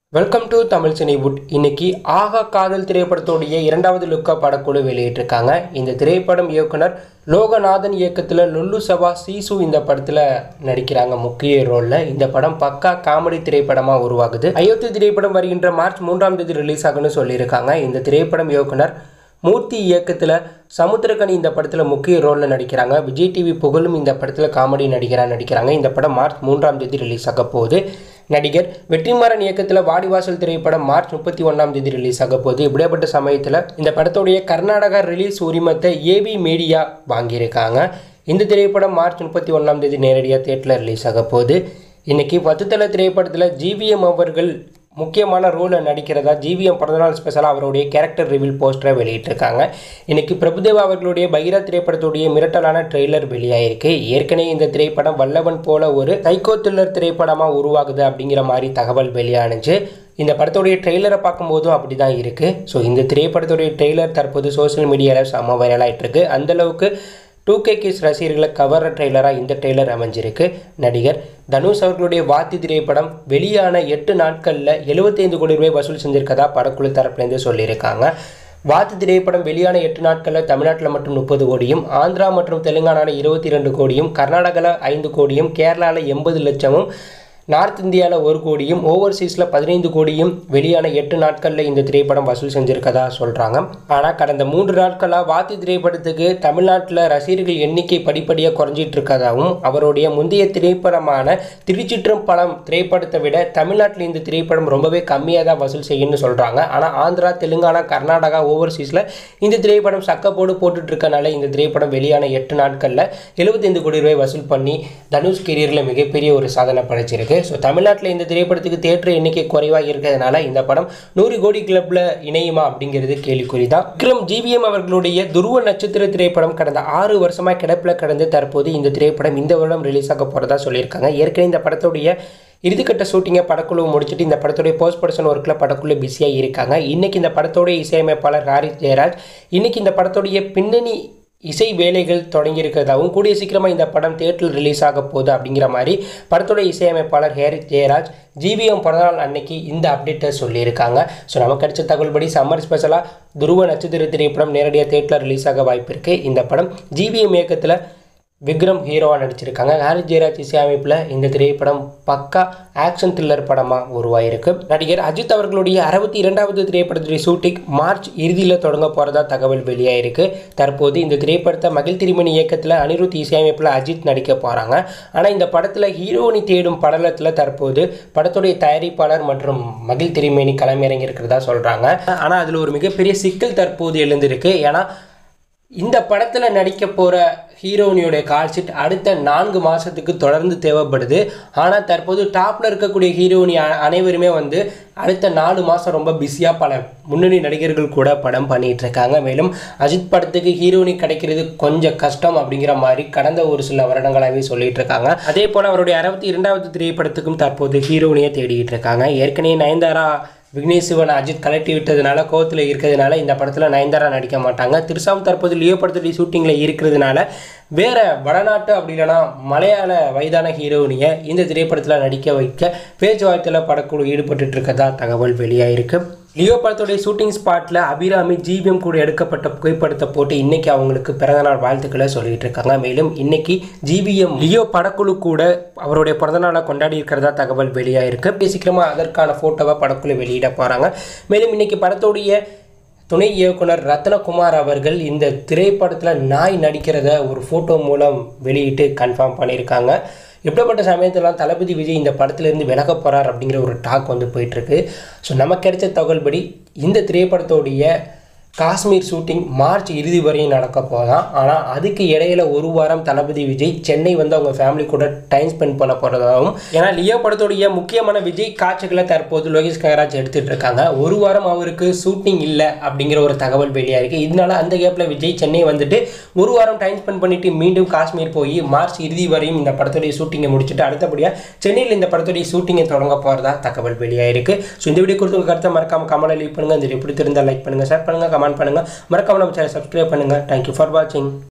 welcome to Tamil Cinewood இன்னைக்கு ஆகா காதல் திரைப்படத்துடைய இரண்டாவது லுக்கா படக்குழு வெளியிட்டிருக்காங்க இந்த திரைப்படம் இயக்குனர் லோகநாதன் இயக்கத்தில் லுல்லு சபா சீசு இந்த படத்தில் நடிக்கிறாங்க முக்கிய ரோலில் இந்த படம் பக்கா காமெடி திரைப்படமாக உருவாகுது அயோத்தி திரைப்படம் வருகின்ற மார்ச் மூன்றாம் தேதி ரிலீஸ் ஆகுன்னு சொல்லியிருக்காங்க இந்த திரைப்படம் இயக்குனர் மூர்த்தி இயக்கத்தில் சமுத்திரகனி இந்த படத்தில் முக்கிய ரோலில் நடிக்கிறாங்க விஜய் டிவி புகழும் இந்த படத்தில் காமெடி நடிகராக நடிக்கிறாங்க இந்த படம் மார்ச் மூன்றாம் தேதி ரிலீஸ் ஆக போகுது நடிகர் வெற்றிமாறன் இயக்கத்தில் வாடிவாசல் திரைப்படம் மார்ச் முப்பத்தி ஒன்றாம் தேதி ரிலீஸ் ஆக போகுது இப்படியாப்பட்ட சமயத்தில் இந்த படத்துடைய கர்நாடகா ரிலீஸ் உரிமத்தை ஏபி மீடியா வாங்கியிருக்காங்க இந்த திரைப்படம் மார்ச் முப்பத்தி ஒன்றாம் தேதி நேரடியாக தேட்டரில் ரிலீஸ் ஆக போகுது இன்னைக்கு பத்துத்தலை திரைப்படத்தில் ஜிவிஎம் அவர்கள் முக்கியமான ரோலில் நடிக்கிறதா ஜிவிஎம் பிறந்தநாள் ஸ்பெஷலாக அவருடைய கேரக்டர் ரிவீல் போஸ்டரை வெளியிட்டிருக்காங்க இன்னைக்கு பிரபுதேவா அவர்களுடைய பைரா திரைப்படத்துடைய மிரட்டலான ட்ரெய்லர் வெளியாயிருக்கு ஏற்கனவே இந்த திரைப்படம் வல்லவன் போல ஒரு சைக்கோ த்ரில்லர் திரைப்படமாக உருவாகுது அப்படிங்கிற மாதிரி தகவல் வெளியானுச்சு இந்த படத்துடைய ட்ரெய்லரை பார்க்கும்போதும் அப்படி தான் இருக்குது ஸோ இந்த திரைப்படத்துடைய ட்ரெய்லர் தற்போது சோஷியல் மீடியாவில் செம்ம வைரலாகிட்டு இருக்கு அந்தளவுக்கு டூ கே கிஸ் ரசிகர்களை கவர்ற ட்ரெய்லராக இந்த ட்ரெய்லர் அமைஞ்சிருக்கு நடிகர் தனுஷ் அவர்களுடைய வாத்தி திரைப்படம் வெளியான எட்டு நாட்களில் எழுபத்தைந்து கோடி ரூபாய் வசூல் செஞ்சிருக்கதா படக்குழு தரப்புலேருந்து சொல்லியிருக்காங்க வாத்து திரைப்படம் வெளியான எட்டு நாட்களில் தமிழ்நாட்டில் மட்டும் முப்பது கோடியும் ஆந்திரா மற்றும் தெலுங்கானாவில் இருபத்தி ரெண்டு கோடியும் கர்நாடகாவில் ஐந்து கோடியும் கேரளாவில் எண்பது லட்சமும் நார்த் இந்தியாவில் ஒரு கோடியும் ஓவர்சீஸில் பதினைந்து கோடியும் வெளியான எட்டு நாட்களில் இந்த திரைப்படம் வசூல் செஞ்சிருக்கதா சொல்கிறாங்க ஆனால் கடந்த மூன்று நாட்களாக வாத்தி திரைப்படத்துக்கு தமிழ்நாட்டில் ரசிகர்கள் எண்ணிக்கை படிப்படியாக குறைஞ்சிட்டு இருக்கதாகவும் அவருடைய முந்தைய திரைப்படமான திருச்சிற்றம்பலம் திரைப்படத்தை விட தமிழ்நாட்டில் இந்த திரைப்படம் ரொம்பவே கம்மியாக தான் வசூல் செய்யும்னு சொல்கிறாங்க ஆனால் ஆந்திரா தெலுங்கானா கர்நாடகா ஓவர்சீஸில் இந்த திரைப்படம் சக்கப்போடு போட்டுட்டு இருக்கனால இந்த திரைப்படம் வெளியான எட்டு நாட்களில் எழுபத்தைந்து கோடி ரூபாய் வசூல் பண்ணி தனுஷ் கெரியரில் மிகப்பெரிய ஒரு சாதனை படைச்சிருக்கு ஸோ தமிழ்நாட்டில் இந்த திரைப்படத்துக்கு தேட்டர் எண்ணிக்கை குறைவாக இருக்கிறதுனால இந்த படம் நூறு கோடி கிளப்பில் இணையுமா அப்படிங்கிறது கேள்விக்குறி தான் விக்ரம் ஜிவிஎம் அவர்களுடைய துருவ நட்சத்திர திரைப்படம் கடந்த ஆறு வருஷமாக கிடப்பில் கடந்து தற்போது இந்த திரைப்படம் இந்த வருடம் ரிலீஸ் ஆக போகிறதா சொல்லியிருக்காங்க ஏற்கனவே இந்த படத்துடைய இறுதிக்கட்ட ஷூட்டிங்கை படக்குழு முடிச்சுட்டு இந்த படத்துடைய போஸ்ட் ப்ரொடக்ஷன் ஒர்க்கில் படக்குழு பிஸியாக இருக்காங்க இன்றைக்கி இந்த படத்தோடைய இசையமைப்பாளர் ஹாரிஸ் ஜெயராஜ் இன்றைக்கி இந்த படத்துடைய பின்னணி இசை வேலைகள் தொடங்கியிருக்கிறதாகவும் கூடிய சீக்கிரமாக இந்த படம் தேட்டரில் ரிலீஸ் ஆக போகுது அப்படிங்கிற மாதிரி படத்தோட இசையமைப்பாளர் ஹேரிஸ் ஜெயராஜ் ஜிவிஎம் பிறந்தநாள் அன்னைக்கு இந்த அப்டேட்டை சொல்லியிருக்காங்க ஸோ நமக்கு கிடைச்ச தகவல்படி சம்மர் ஸ்பெஷலாக துருவ நட்சத்திர திரைப்படம் நேரடியாக தேட்டரில் ரிலீஸ் ஆக வாய்ப்பு இருக்குது இந்த படம் ஜிவிஎம் இயக்கத்தில் விக்ரம் ஹீரோவாக நடிச்சிருக்காங்க ஹாரி ஜெயராஜ் இசையமைப்பில் இந்த திரைப்படம் பக்கா ஆக்ஷன் த்ரில்லர் படமாக உருவாயிருக்கு நடிகர் அஜித் அவர்களுடைய அறுபத்தி இரண்டாவது திரைப்படத்துடைய ஷூட்டிங் மார்ச் இறுதியில் தொடங்க போகிறதா தகவல் வெளியாயிருக்கு தற்போது இந்த திரைப்படத்தை மகிழ் திருமணி இயக்கத்தில் அனிருத் இசையமைப்பில் அஜித் நடிக்க போகிறாங்க ஆனால் இந்த படத்தில் ஹீரோனி தேடும் படலத்தில் தற்போது படத்துடைய தயாரிப்பாளர் மற்றும் மகிழ் திருமேனி களமிறங்கி இருக்கிறதா சொல்கிறாங்க ஆனால் அதில் ஒரு மிகப்பெரிய சிக்கல் தற்போது எழுந்திருக்கு ஏன்னா இந்த படத்தில் நடிக்க போகிற ஹீரோயினியோடைய கால்ஷீட் அடுத்த நான்கு மாதத்துக்கு தொடர்ந்து தேவைப்படுது ஆனால் தற்போது டாப்பில் இருக்கக்கூடிய ஹீரோயினி அ- அனைவருமே வந்து அடுத்த நாலு மாதம் ரொம்ப பிஸியாக பல முன்னணி நடிகர்கள் கூட படம் பண்ணிட்டு இருக்காங்க மேலும் அஜித் படத்துக்கு ஹீரோயினி கிடைக்கிறது கொஞ்சம் கஷ்டம் அப்படிங்கிற மாதிரி கடந்த ஒரு சில வருடங்களாகவே சொல்லிட்டு இருக்காங்க அதே போல் அவருடைய அறுபத்தி இரண்டாவது திரைப்படத்துக்கும் தற்போது ஹீரோயினியை தேடிட்டு இருக்காங்க ஏற்கனவே நயன்தாரா விக்னேஷ் சிவன் அஜித் கலட்டி விட்டதுனால கோவத்தில் இருக்கிறதுனால இந்த படத்தில் நயன்தாரா நடிக்க மாட்டாங்க திருசாவும் தற்போது லியோ படத்துடைய ஷூட்டிங்கில் இருக்கிறதுனால வேற வடநாட்டு அப்படி இல்லைன்னா மலையாள வயதான ஹீரோயினியை இந்த திரைப்படத்தில் நடிக்க வைக்க பேச்சுவார்த்தையில் படக்குழு ஈடுபட்டு இருக்கதா தகவல் வெளியாயிருக்கு லியோ படத்துடைய ஷூட்டிங் ஸ்பாட்டில் அபிராமி ஜிவிஎம் கூட எடுக்கப்பட்ட புகைப்படத்தை போட்டு இன்னைக்கு அவங்களுக்கு பிறந்தநாள் வாழ்த்துக்களை சொல்லிட்டு இருக்காங்க மேலும் இன்னைக்கு ஜிவிஎம் லியோ படக்குழு கூட அவருடைய பிறந்தநாளை கொண்டாடி இருக்கிறதா தகவல் வெளியாயிருக்கு கூடிய சீக்கிரமா அதற்கான ஃபோட்டோவை படக்குழு வெளியிட போகிறாங்க மேலும் இன்னைக்கு படத்துடைய துணை இயக்குனர் ரத்னகுமார் அவர்கள் இந்த திரைப்படத்தில் நாய் நடிக்கிறத ஒரு ஃபோட்டோ மூலம் வெளியிட்டு கன்ஃபார்ம் பண்ணியிருக்காங்க இப்படிப்பட்ட சமயத்திலாம் தளபதி விஜய் இந்த படத்துலேருந்து விலக போகிறார் அப்படிங்கிற ஒரு டாக் வந்து போயிட்டுருக்கு ஸோ நமக்கு கிடைச்ச தகவல்படி இந்த திரைப்படத்துடைய காஷ்மீர் ஷூட்டிங் மார்ச் இறுதி வரையும் நடக்க போதான் ஆனால் அதுக்கு இடையில ஒரு வாரம் தளபதி விஜய் சென்னை வந்து அவங்க ஃபேமிலி கூட டைம் ஸ்பெண்ட் பண்ண போகிறதாகவும் ஏன்னா லியோ படத்துடைய முக்கியமான விஜய் காட்சிகளை தற்போது லோகேஷ் கனகராஜ் எடுத்துட்டு இருக்காங்க ஒரு வாரம் அவருக்கு ஷூட்டிங் இல்லை அப்படிங்கிற ஒரு தகவல் வெளியாக இருக்கு இதனால அந்த கேப்பில் விஜய் சென்னை வந்துட்டு ஒரு வாரம் டைம் ஸ்பெண்ட் பண்ணிட்டு மீண்டும் காஷ்மீர் போய் மார்ச் இறுதி வரையும் இந்த படத்துடைய ஷூட்டிங்கை முடிச்சுட்டு அடுத்தபடியாக சென்னையில் இந்த படத்துடைய ஷூட்டிங்கை தொடங்க போகிறதா தகவல் வெளியாயிருக்கு ஸோ இந்த வீடியோ குறித்து உங்கள் கருத்தை மறக்காம கமெண்ட்ல லீவ் பண்ணுங்க இந்த வீடியோ பிடித்திருந்தால் லைக் பண்ணுங்க ஷேர் பண்ணுங்க கமெண்ட் பண்ணுங்க மறக்காம நம்ம சேனல் சப்ஸ்கிரைப் பண்ணுங்க தேங்க்யூ ஃபார் வாட்சிங்